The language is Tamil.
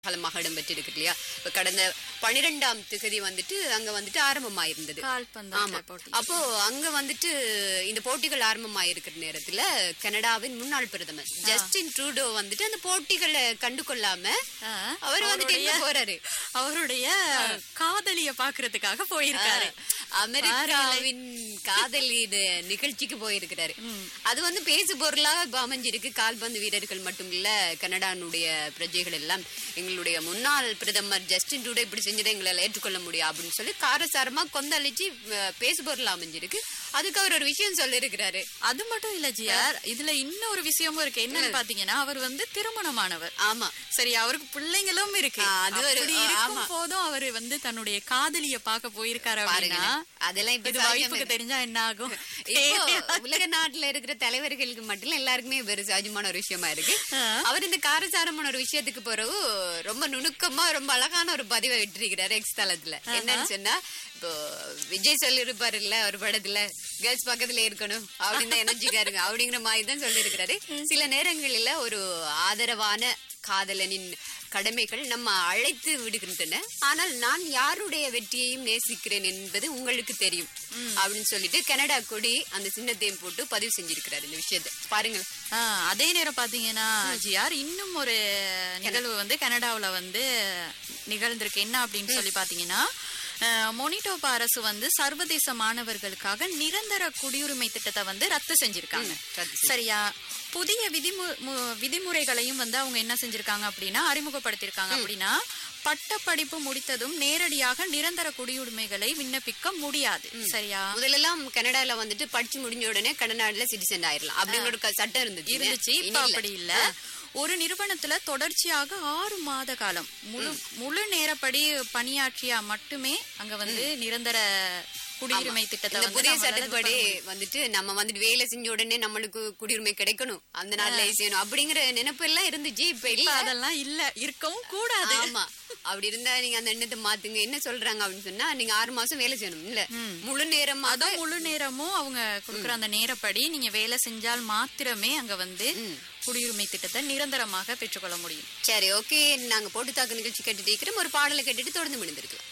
காலமாக இடம்பெற்றிருக்கு இல்லையா இப்ப கடந்த பனிரெண்டாம் திகதி வந்துட்டு அங்க வந்துட்டு ஆரம்பமாயிருந்தது கால்பந்து ஆமா போட்டி அப்போ அங்க வந்துட்டு இந்த போட்டிகள் ஆரம்பமாயிருக்கிற நேரத்துல கனடாவின் முன்னாள் பிரதமர் ஜஸ்டின் ட்ரூடோ வந்துட்டு அந்த போட்டிகளை கண்டு கொள்ளாம ஆ, அவர் வந்துட்டு எங்க அவருடைய- போறாரு அவருடைய காதலிய பாக்குறதுக்காக போயிருக்காரு அமெரிக்காவின் காதல் இது நிகழ்ச்சிக்கு போயிருக்கிறாரு அது வந்து பேசு பொருளா இப்ப அமைஞ்சிருக்கு கால்பந்து வீரர்கள் மட்டும் இல்ல கனடானுடைய பிரஜைகள் எல்லாம் எங்களுடைய முன்னாள் பிரதமர் ஜஸ்டின் ட்ரூடோ இப்படி செஞ்சதை எங்களால ஏற்றுக்கொள்ள முடியும் அப்படின்னு சொல்லி காரசாரமா கொந்தளிச்சு அஹ், பேசு பொருளா அமைஞ்சிருக்கு அதுக்கு அவர் ஒரு விஷயம் சொல்லியிருக்கிறாரு அது மட்டும் இல்ல ஜிஆர் இதுல இன்னொரு விஷயமும் இருக்கு என்னன்னு பாத்தீங்கன்னா அவர் வந்து திருமணமானவர் ஆமா சரி அவருக்கு பிள்ளைங்களும் இருக்கு ஆ, அது ஒரு- அப்படி ஆ, இருக்கும் ஆமா. போதும் அவரு வந்து தன்னுடைய காதலிய பார்க்க போயிருக்காரு அப்படின்னா பாருங்களேன் அதெல்லாம் இப்ப இது சாத்தியமே வாய்ப்புக்கு தெரிஞ்சா என்ன ஆகும் இப்போ உலக நாட்டுல இருக்கிற தலைவர்களுக்கு மட்டும் இல்ல எல்லாருக்குமே வெறும் சகஜமான ஒரு விஷயமா இருக்கு அவர் இந்த காரசாரமான ஒரு விஷயத்துக்கு பிறகு ரொம்ப நுணுக்கமா ரொம்ப அழகான ஒரு பதிவை விட்டிருக்கிறாரு எக்ஸ் தளத்துல என்னன்னு சொன்னா இப்போ விஜய் சொல்லிருப்பாரு இல்ல ஒரு படத்துல கேர்ள்ஸ் பக்கத்துல இருக்கணும் அப்படின்னு தான் எனர்ஜிக்காருங்க அப்படிங்கிற மாதிரி தான் சொல்லியிருக்கிறாரு சில நேரங்களில ஒரு ஆதரவான காதலனின் கடமைகள் நம்ம அழைத்து விடுகின்றன ஆனால் நான் யாருடைய வெற்றியையும் நேசிக்கிறேன் என்பது உங்களுக்கு தெரியும் அப்படின்னு சொல்லிட்டு கனடா கொடி அந்த சின்னத்தையும் போட்டு பதிவு செஞ்சிருக்கிறாரு இந்த விஷயத்தை பாருங்க ஆ, அதே நேரம் பாத்தீங்கன்னா ஜிஆர் இன்னும் ஒரு நிகழ்வு வந்து கனடாவுல வந்து நிகழ்ந்திருக்கு என்ன அப்படின்னு சொல்லி பாத்தீங்கன்னா அஹ், மொனிட்டோபா அரசு வந்து சர்வதேச மாணவர்களுக்காக நிரந்தர குடியுரிமை திட்டத்தை வந்து ரத்து செஞ்சிருக்காங்க ரத்து சரியா புதிய விதிமு மு- விதிமுறைகளையும் வந்து அவங்க என்ன செஞ்சிருக்காங்க அப்படின்னா அறிமுகப்படுத்தியிருக்காங்க அப்படின்னா பட்டப்படிப்பு முடித்ததும் நேரடியாக நிரந்தர குடியுரிமைகளை விண்ணப்பிக்க முடியாது சரியா முதல்லலாம் கனடால வந்துட்டு படிச்சு முடிஞ்ச உடனே கனடால சிட்டிசன் ஆயிரலாம் அப்படிங்கிற ஒரு க- சட்டம் இருந்துச்சு இருந்துச்சு இப்ப அப்படி இல்ல ஒரு நிறுவனத்துல தொடர்ச்சியாக ஆறு மாத காலம் முழு முழு நேரப்படி பணியாற்றியா மட்டுமே அங்க வந்து நிரந்தர குடியுரிமை திட்டத்தை இந்த வந்து புதிய நம்மளால இது சட்டப்படி வந்துட்டு நம்ம வந்துட்டு வேலை செஞ்ச உடனே நம்மளுக்கு குடியுரிமை கிடைக்கணும் அந்த நாள்ல செய்யணும் அப்படிங்கிற நினைப்பு எல்லாம் இருந்துச்சு இப்ப இல்ல இப்ப அதெல்லாம் இல்ல இருக்கவும் கூடாது ஆமா அப்படி இருந்தா நீங்க அந்த எண்ணத்தை மாத்துங்க என்ன சொல்றாங்க அப்படின்னு சொன்னா நீங்க ஆறு மாசம் வேலை செய்யணும் இல்ல முழு நேரமா அதுவும் முழு நேரமும் அவங்க கொடுக்குற அந்த நேரப்படி நீங்க வேலை செஞ்சால் மாத்திரமே அங்க வந்து குடியுரிமை திட்டத்தை நிரந்தரமாக பெற்றுக்கொள்ள முடியும் சரி ஓகே நாங்க போட்டு தாக்கு நிகழ்ச்சி கேட்டுட்டு இருக்கிறோம் ஒரு பாடலை கேட்டுட்டு தொடர்ந்து முடிந்திருக்கலாம்